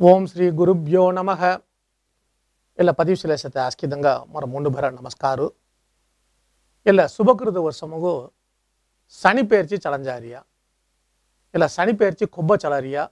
ಓಂ ಶ್ರೀ ಗುರುಭ್ಯೋ ನಮಃ ಎಲ್ಲ ಪದಿವಿಶ್ಲೇಷತೆ ಆಸ್ಕಿದಂಗ ಮರ ಮುಂಡು ಬರ ನಮಸ್ಕಾರು ಎಲ್ಲ சுபகிருத வருஷமுகு சனி பெயர்ச்சி చలంజారియా ಇಲ್ಲ சனி பெயர்ச்சி కొబ్బ చలరియా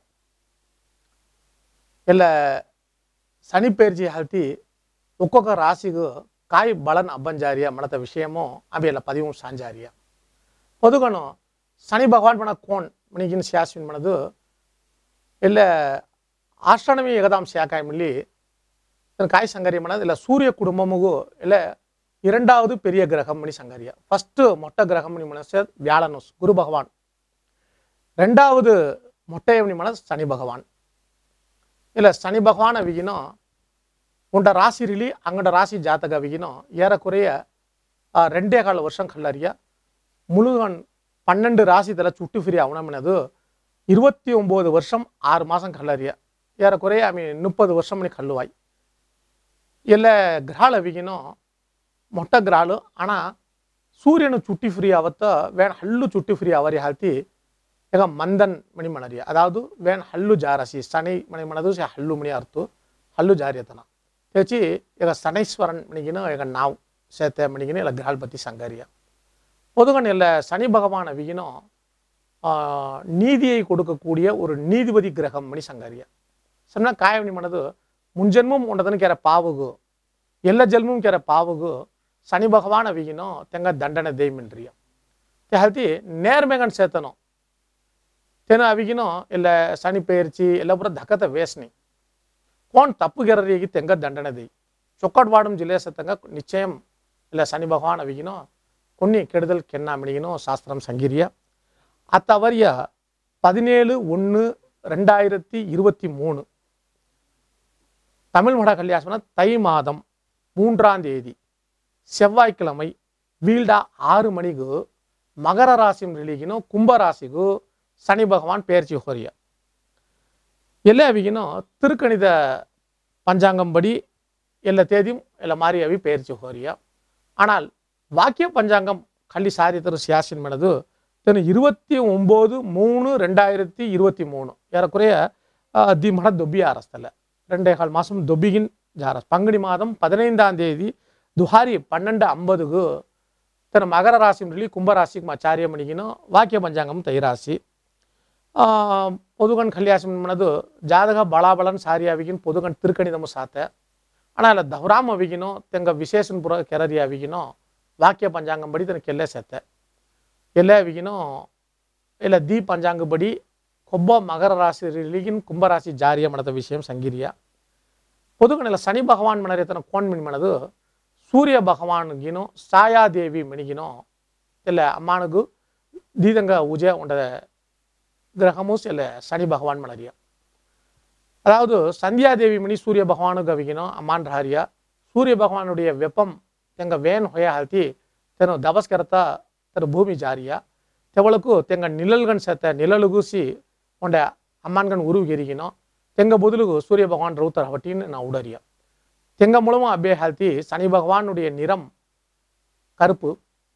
ಇಲ್ಲ శని పెయిర్చి హల్తి ఒక్కొక్క రాశికు కాయి బలన్ అబ్బంజారియా మనత విషయము అవి ಎಲ್ಲ పదిವು సాంజారియా పొదుగను శని భగవాన్ మన కోన్ మనకిನ శాస్త్రం మనದು ಇಲ್ಲ ஆஸ்ட்ரானமி ஏகதாம் சியாக்காயமில்லி இதன் காய் சங்கரியமானது இல்லை சூரிய குடும்பமுகு இல்லை இரண்டாவது பெரிய கிரகம் மணி சங்கரியா ஃபஸ்ட்டு மொட்டை கிரகம் மணி மனசு வியாழனுஸ் குரு பகவான் ரெண்டாவது மொட்டையமணி மனசு சனி பகவான் இல்லை சனி பகவான் அவிகினும் உண்ட ராசி ரிலி அங்கட ராசி ஜாத்தக அவிகினும் ஏறக்குறைய ஆ, ரெண்டே கால வருஷம் கல்லறியா முழுகன் பன்னெண்டு ராசி தலை சுட்டு ஃப்ரீ அவனமினது இருபத்தி ஒம்பது வருஷம் ஆறு மாதம் கல்லறியா ஏறக்குறைய ஆమె முப்பது வருஷம் மணி கல்லுவாய் இல்லை கிரகால அவிகினும் ಮೊಟ್ಟ ಗ್ರಾಲು ಅಣ ಸೂರ್ಯನು ಚುಟ್ಟಿ ಫ್ರೀ ಅವತ್ತ ವೇಣ ಹಲ್ಲು ಚುಟ್ಟಿ ಫ್ರೀ ಅವರಿ ಹಾಲ್ತಿ ಈಗ ಮಂದನ್ ಮಣಿ ಮಣರಿಯ ಅದಾವುದು ವೇಣ ಹಲ್ಲು ಜಾರಸಿ ಸಣಿ ಮಣಿ ಮಣದು ಸೆ ಹಲ್ಲು ಮಣಿ ಅರ್ತು ಹಲ್ಲು ಜಾರಿಯತನ తెచ్చి ఇక శనైశ్వరన్ మణిగిన ఇక నావ్ సేతే మణిగిన ఇలా గ్రహాలపతి సంగరియ பொதுகன் இல்லை சனி பகவான் அவிகினும் நீதியை கொடுக்கக்கூடிய ஒரு நீதிபதி கிரகம் மணி சங்கரிய சொன்னா காயமணி மனது முன்ஜென்மம் உண்டதுன்னு கேற பாவுகு ಎಲ್ಲ ಜನ್ಮಂ ಕೆರ ಪಾವಗು ಶನಿ ಭಗವಾನ್ ಅವಿಗಿನೋ ತೆಂಗ ದಂಡನೆ ದೇಯ್ಮಿನ್ರಿಯ te halti ನೇರ್ಮೆಗನ್ ಸೇತನೋ ತೆನ ಅವಿಗಿನೋ ಇಲ್ಲ ಶನಿ ಪೇರ್ಚಿ ಎಲ್ಲ ಪುರ ಧಕತ ವೇಸ್ನಿ ಕೋಣ್ ತಪ್ಪು ಗೆರರಿಗೆ ತೆಂಗ ದಂಡನೆ ದೇಯ್ ಚೊಕ್ಕಡ್ವಾಡಂ ಜಿಲ್ಲೆ ಸತಂಗ ನಿಶ್ಚಯಂ ಇಲ್ಲ ಶನಿ ಭಗವಾನ್ ಅವಿಗಿನೋ కొన్ని கெடுதல் கென்னா மினிகினோ சாஸ்திரம் சங்கிரிய அத்தவரிய பதினேழு ஒன்று ரெண்டாயிரத்தி இருபத்தி மூணு தமிழ் மட கல்யாசன தை மாதம் மூன்றாம் தேதி செவ்வாய்க்கிழமை வீல்டா ஆறு மணிக்கு மகர ராசி ரிலீகினோ கும்ப ராசிக்கு சனி பகவான் பெயர்ச்சி ஹோரிய ಎಲ್ಲ ಅವಿಗಿನೋ ತಿರುಕಣಿದ ಪಂಚಾಂಗಂ ಬಡಿ ಎಲ್ಲ ತೇದಿಂ ಎಲ್ಲ ಮಾರಿ ಅವಿ ಪೇರ್ಚಿ ಹೋರಿಯ ஆனால் வாக்கிய பஞ்சாங்கம் கள்ளி சாரித்தர் சியாசின் மனது தென் இருபத்தி ஒம்பது மூணு ரெண்டாயிரத்தி இருபத்தி மூணு ஏறக்குறைய ஆஹ், தி மட தொப்பி அரஸ்தல ரெண்டே கால் மாதம் தொப்பிகின் ஜாரஸ் பங்குனி மாதம் பதினைந்தாம் தேதி துஹாரி பன்னெண்டு ஐம்பதுக்கு தன் மகர ராசி சொல்லி கும்பராசிக்கு மச்சாரிய மணிக்கினும் வாக்கிய பஞ்சாங்கம் தைராசி ஆஹ், பொதுகன் கல்யாசம் மனது ஜாதக பலாபலன் சாரியாவிகின் பொதுகன் திருக்கணிதமு சாத்த ஆனால் ಇಲ್ಲ ದವರಾಮ್ ಅವಿಗಿನೋ ತೆಂಗ ವಿಶೇಷನ್ ಪುರ ಕೆರರಿ ಅವಿಗಿನೋ ವಾಕ್ಯ ಪಂಚಾಂಗಂ ಬಡಿ ತನಕ ಎಲ್ಲೇ ಸೆತ್ತೆ ಎಲ್ಲೇ ಅವಿಗಿನೋ ಇಲ್ಲ ದಿ ಪಂಚಾಂಗ ಬಡಿ ಕೊಬ್ಬ ಮಕರ ರಾಶಿ ರಿಲಿಗಿನ್ ಕುಂಭರಾಶಿ ಜಾರಿಯ ಮಣದ ವಿಷಯ ಸಂಗಿರಿಯ பொதுகணில சனி பகவான் மணரி தன கோன் மின் மனது சூரிய பகவானுಗಿನೋ சாயாதேவி மணிಗಿನೋ ಇಲ್ಲ ಅಮ್ಮಾನಗು ದೀದಂಗ ಉಜಯ ಉಂಡ கிரகமும் சில சனி பகவான் மலரியா அதாவது சந்தியாதேவி மணி சூரிய பகவானுக்கு அவிக்கணும் அம்மான் ஹாரியா சூரிய பகவானுடைய வெப்பம் ತೆಂಗ ವೇನ್ ಹೊಯ ಹಾಲ್ತಿ ತೆನು ದಬಸ್ಕರತ ತನ ಭೂಮಿ ಜಾರಿಯ ತೆವಳಕು ತೆಂಗ ನಿಳಲ್ಗನ್ ಸತ್ತ ನಿಳಲುಗೂಸಿ ಒಂಡ ಅಮ್ಮನ್ಗನ್ ಉರುಗಿರಿಗಿನೋ ತೆಂಗ ಬದುலுகு சூரிய பகவான் ரவுத்தர் ஹவட்டின்னு நான் உடறிய தெங்க மூலமாக அப்படியே ஹால்த்தி சனி பகவானுடைய நிறம் கருப்பு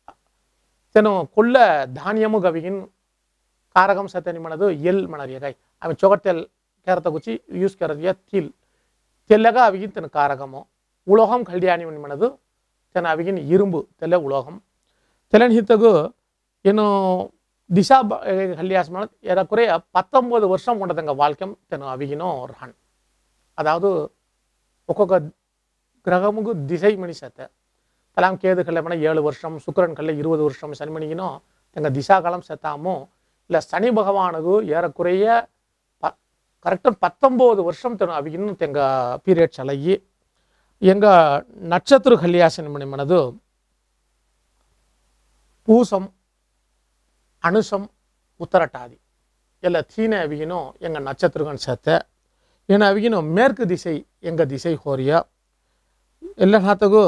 தெனு கொல்ல தானியமு கவிகின் ಕಾರಗಂ ಸತ್ಯನಿ ಮಾಡೋದು ಎಲ್ ಮಾಡರಿಯ ಕೈ ಆಮೇಲೆ ಚೊಗಟ್ಟೆಲ್ ಕೆರತ ಗುಚ್ಚಿ ಯೂಸ್ ಕೆರದಿಯ ತಿಲ್ ತೆಲ್ಲಗ ಅವಿಗಿನ ತನ್ನ ಕಾರಗಮು ಉಲೋಹಂ ಕಲ್ಯಾಣಿ ಮಾಡೋದು ತನ್ನ ಅವಿಗಿನ ಇರುಂಬು ತೆಲ್ಲ ಉಲೋಹಂ ತೆಲನ್ ಹಿತ್ತಗು ಏನು ದಿಶಾ கல்யாசம் ಮಾಡೋದು ஏறக்குறைய பத்தொன்பது வருஷம் கொண்டதுங்க வாழ்க்கையும் தென்னு அவிகினோ ரன் அதாவது ఒక్కొక్క గ్రహముకు దిశై మణి సత్త తలాం కేదు కళ్ళ ఏడు వర్షం శుక్రన్ కళ్ళ இருபது வருஷம் சனி மணிக்கினோ எங்க திசாகாலம் செத்தாமோ இல்லை சனி பகவானுக்கு ஏறக்குறைய ப கரெக்டாக பத்தொம்போது வருஷம் தను அவிகின்னு தெங்க பீரியட் சலகி எங்க நட்சத்திர கல்யாசன் மணி மனது பூசம் அனுசம் உத்தரட்டாதி ಎಲ್ಲ ತೀನೆ ಅವಿಗಿನೋ ಎಂಗ ನಕ್ಷತ್ರಗನ್ ಸತ್ತೆ ಏನು ಅವಿಗಿನೋ ಮೇற்கு ದಿಸೈ ಎಂಗ ದಿಸೈ ಹೋರಿಯ ಎಲ್ಲ ಹಾತಗು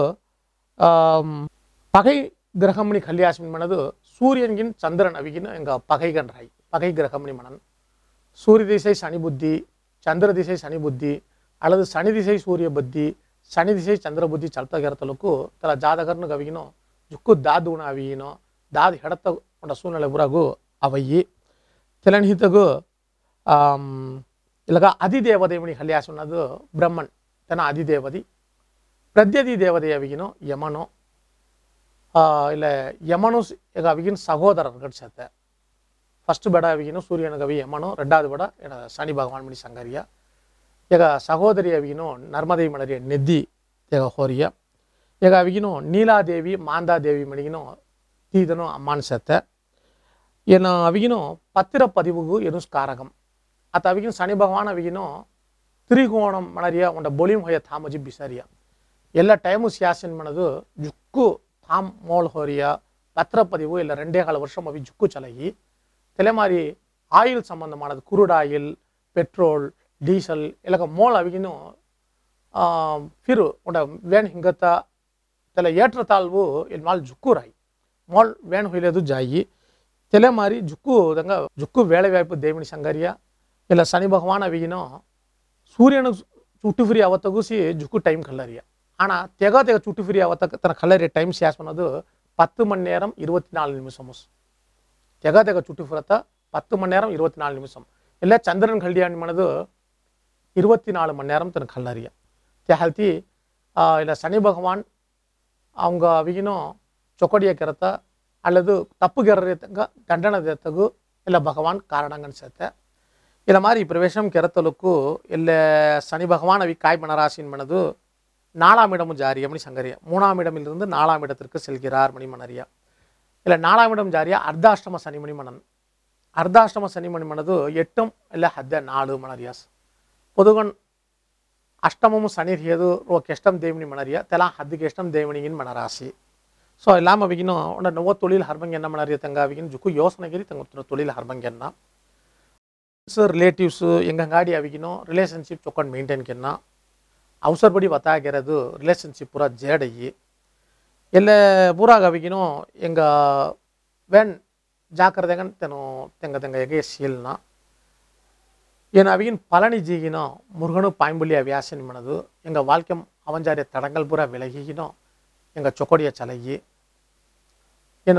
பகை கிரகமணி கல்யாசம் மனது சூரியன்கின் சந்திரன் அவிகின் எங்க பகைகன் ராய் பகை கிரகமணி மனன் சூரிய திசை சனி புத்தி சந்திர திசை சனி புத்தி அல்லது சனி திசை சூரிய புத்தி சனி திசை ಚಂದ್ರ ಬುದ್ಧಿ ಚಲ್ತಾ ಗೆರತಲಕ್ಕೂ ತಲ ಜಾದಗರ್ನ ಅವಿಗಿನೋ ಜುಕ್ಕು ದಾದು ಉಣ ಅವಿಗಿನೋ ದಾದ್ ಹೆಡತ ಉಂಡ ಸೂನಳೆ ಬುರಾಗು ಅವಯ್ಯಿ ತೆಲಣಿಹಿತಗು ಇಲ್ಲಗ ಅಧಿದೇವತೆ ಮಣಿ ಹಲ್ಯಾಸ ಅನ್ನೋದು ಬ್ರಹ್ಮನ್ ತನ್ನ ಅಧಿದೇವತಿ ಪ್ರದ್ಯತಿ ದೇವತೆ ಅವಿಗಿನೋ ಯಮನೋ ಆ, ಇಲ್ಲ ಯಮನು ಸ್- ಈಗ ಅವಿಗಿನ சகோதரர் சேர்த்த ஃபஸ்ட்டு பட அவிகினும் சூரியனுக்கு அவி யமனும் ரெண்டாவது பட என சனி பகவான் மணி சங்கரியா ಈಗ ಸಹೋದರಿ ಅವಿಗಿನೂ ನರ್ಮದೇ ಮಳರಿಯ ನೆದ್ದಿ ಈಗ ಹೋರಿಯ ಈಗ ಅವಿಗಿನೂ ನೀಲಾದೇವಿ ಮಾಂದಾದೇವಿ ಮಣಿಗಿನೂ ತೀದನು ಅಮ್ಮಾನ್ಸತ್ತೆ ಏನು ಅವಿಗಿನೂ ಪತ್ತಿರ ಪದಿವುಗು ಏನು ಕಾರಕಂ ಅತ ಅವಿಗಿನ ಶನಿ ಭಗವಾನ್ ಅವಿಗಿನೂ ತ್ರಿಕೋಣಂ ಮಣರಿಯ ಒಂಡ ಬೊಲಿಂ ಹೊಯ್ಯ ಥಾಮಜಿ ಬಿಸರಿಯ ಎಲ್ಲ ಟೈಮು ಸಿಯಾಸಿನ್ ಮಣದು ಜುಕ್ಕು தாம் மோல் ஹோரிய பத்திரப்பதிவு இல்லை ரெண்டே கால வருஷம் அவி ஜுக்கு சலகி தெலே மாதிரி ஆயில் சம்பந்தமானது குருட் ஆயில் பெட்ரோல் ಡೀಸೆಲ್ ಇಲ್ಲಕ ಮೋಲ್ ಅವಿಗಿನೂ ಫಿರು ಉಂಡ ವೇಣ್ ಹಿಂಗತ್ತ ತೆಲ ಏಟ್ರ ತಾಳ್ವು ಇಲ್ಲಿ ಮಾಲ್ ಜುಕ್ಕು ರಾಯಿ ಮೋಲ್ ವೇಣ್ ಹೊಯ್ಲೇದು ಜಾಯಿ ತೆಲೆ ಮಾರಿ ಜುಕ್ಕು ದಂಗ ಜುಕ್ಕು ವೇಳೆ ವ್ಯಾಯ್ಪು ದೇವಿನಿ ಸಂಗರಿಯ ಇಲ್ಲ ಶನಿ ಭಗವಾನ್ ಅವಿಗಿನೋ ಸೂರ್ಯನ ಚುಟ್ಟು ಫ್ರೀ ಅವತ್ತಗುಸಿ ಜುಕ್ಕು ಟೈಮ್ ಕಲ್ಲರಿಯ ஆனால் தெக தெக சுட்டு ஃப்ரீ அவத்த தன கல்லறி டைம் ஷேர் பண்ணது பத்து மணி நேரம் இருபத்தி நாலு நிமிஷம் தெக தெக சுட்டு ஃப்ரத்த பத்து மணி நேரம் இருபத்தி நாலு நிமிஷம் இல்லை சந்திரன் கல்யாணி மனது இருபத்தி நாலு மணி நேரம் தன் கல்லறிய தெஹல்ತಿ இல்லை சனி பகவான் அவங்க ಅವಿಗಿನೂ ಚೊಕೊಡಿಯ ಕೆರತ ಅಲ್ಲದು ತಪ್ಪು ಗೆರ್ರತಂಗ ದಂಡನ ದೇತಗು ಇಲ್ಲ ಭಗವಾನ್ ಕಾರಣ ಅನ್ಸತ್ತೆ ಇಲ್ಲ ಮಾರಿ ಪ್ರವೇಶಂ ಕೆರತಲಕ್ಕೂ ಇಲ್ಲ சனி பகவான் அவி காய் மணராசின் மனது நாலாம் இடமும் ஜாரியா மணி சங்கரியா மூணாம் இடமிலிருந்து நாலாம் இடத்திற்கு செல்கிறார் மணி மணரியா இல்லை நாலாம் இடம் ஜாரியா அர்த்தாஷ்டம சனி மணி மணன் ಅರ್ಧಾಶ್ರಮ ಶನಿ ಮಣಿ ಮಣದು ಎಟ್ಟಂ ಇಲ್ಲ ಹದ್ದೆ ನಾಳು ಮಣರಿಯಾಸ್ ಪೊದುಗನ್ ಅಷ್ಟಮము శని రియదు రోకి ఇష్టం దేవుని మనరియ తెల హద్దుకి ఇష్టం దేవునిగిన్ మనరాశి ಸೊ ಎಲಾಮ ಅವಿಗಿನ ಒಂದ ನೋವ ತೊಳಿಲ್ ಹರ್ಬಂಗೆನ್ನ ಮಣರಿಯ ತಂಗ ಅವಿಗಿನ ಜುಕು ಯೋಸನಗಿರಿ ತಂಗ ತೊಳಿಲ್ ಹರ್ಬಂಗೆನ್ನ ಸೊ ರಿಲೇಟಿವ್ಸ್ ಎಂಗಂಗಾಡಿ ಅವಿಗಿನೋ ರಿಲೇಷನ್ಶಿಪ್ ಚೊಕ್ಕೊಂಡು ಮೇಂಟೈನ್ ಕೆನ್ನ ಅವಸರ ಬಡಿ ಒತ್ತಾಗಿರೋದು ರಿಲೇಷನ್ಶಿಪ್ ಪೂರ ಜೇಡಯ್ಯಿ ಎಲ್ಲ ಪೂರಾಗ ಅವಿಗಿನೋ ಎಂಗ ವೆನ್ ಜಾಕರದೆಗನ್ ತೆನು ತೆಂಗ ತೆಂಗ ಎಗೆ ಸೀಲ್ನ ಏನು ಅವಿಗಿನ பழனி ஜீகினோ முருகனு பாயம்புள்ளி அவியாசன் மனது எங்கள் வாழ்க்கை அவஞ்சாரிய தடங்கள் பூரா விலகினோ எங்கள் சொக்கொடிய சலகி ಏನು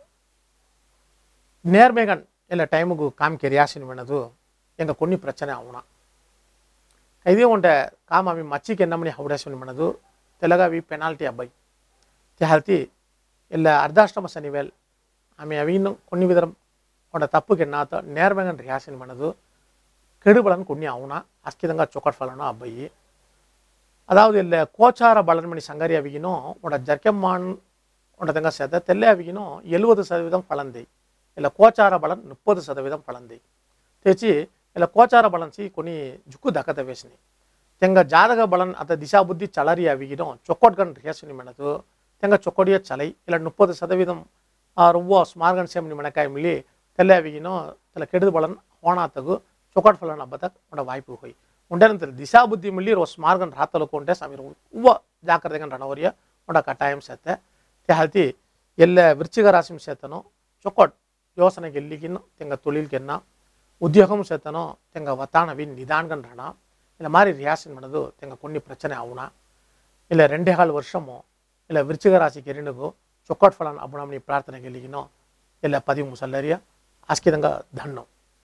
ನೇರ್ಮೇಗನ್ ಎಲ್ಲ ಟೈಮಿಗೂ ಕಾಮ್ ಕೆರಿಯಾಸಿನ ಮೆಣದು ಎಂಗ కొన్ని ಪ್ರಚನೆ అవునా ఇది ఉంటే కామ్ అవి మచ్చికి ఎన్నమని హౌడేసిన మనదు తెలగవి పెనాల్టీ అబ్బాయి తెహల్తి ಇಲ್ಲ ಅರ್ಧಾಶ್ರಮ ಸನಿವೇಲ್ ಆమె ಅವಿನ್ನು కొన్ని విధం ఉండ తప్పుకి ఎన్నాత నేర్మేగన్ రియాసిన మనదు கெடுபலன் கொன்னி ஆகுனா அஸ்கிதங்க சொக்கட் ஃபலனோ அவ்வையி அதாவது இல்லை கோச்சார பலன்மணி சங்கரி அவிகினும் உட ஜர்க்கம்மான் உண்டதங்க சேர்த்த தெல்லை அவிகினும் எழுபது சதவீதம் பலந்தை இல்லை கோச்சார பலன் முப்பது சதவீதம் பலந்தை తెచ్చి ఇలా కోచార బలం సి కొన్ని జుక్కు దక్కత వేసినాయి తెంగ జాతక బలం అత దిశా బుద్ధి చలరి అవిగిడం చొక్కొట్గన్ ರೇಸನಿ ಮೆಣದು ತೆಂಗ ಚೊಕ್ಕೊಡಿಯ ಚಲೈ ಇಲ್ಲ ಮುಪ್ಪದು ಸದವೀದಂ ರುವ್ವ ಸ್ಮಾರ್ಗನ್ ಸೇಮ್ ಮೆಣಕಾಯಿ ಮಿಳಿ ತೆಲ್ಲೆ ಅವಿಗಿನೋ ತಲೆ ಕೆಡದು ಬಲನ್ ಹೋಣಾತಗು ಚೊಕ್ಕೊಟ್ ಫಲನ್ ಹಬ್ಬದ ಉಂಡ ವಾಯ್ಪು ಹೋಯ್ ఉండేనంత దిశా బుద్ధి మిల్లి రోజు మార్గం రాతలకు ఉంటే సమీర ఉవ్వ జాగ్రత్తగా రణవరియ ఉండ కట్టాయం సేతే తెహల్ತಿ ಎಲ್ಲ ವೃಶ್ಚಿಕ ರಾಶಿ ಸೇತನೋ ಚೊಕ್ಕೊಟ್ ಯೋಸನೆಗೆ ಎಲ್ಲಿಗಿನ್ನು ತೆಂಗ ತೊಳಿಲ್ಗೆನ್ನ ఉద్యోగం చేతనో తెంగ వతానవి నిదాన్గన్ రణ ఇలా మారి రియాసిన్ మనదు తెంగ కొన్ని ప్రచನೆ అవునా ಇಲ್ಲ రెండే ಕಾಲು ವರ್ಷಮು ಇಲ್ಲ ವೃಶ್ಚಿಕ ರಾಶಿಗೆ ಎರಡುಗು ಚೊಕ್ಕಾಟ್ ಫಲನ ಅಬ್ಬುಣಮನಿ ಪ್ರಾರ್ಥನೆಗೆ ಎಲ್ಲಿಗಿನೋ ಇಲ್ಲ ಪದಿ ಮುಸಲ್ಲರಿಯ ಆಸ್ಕಿದಂಗ ಧಣ್ಣು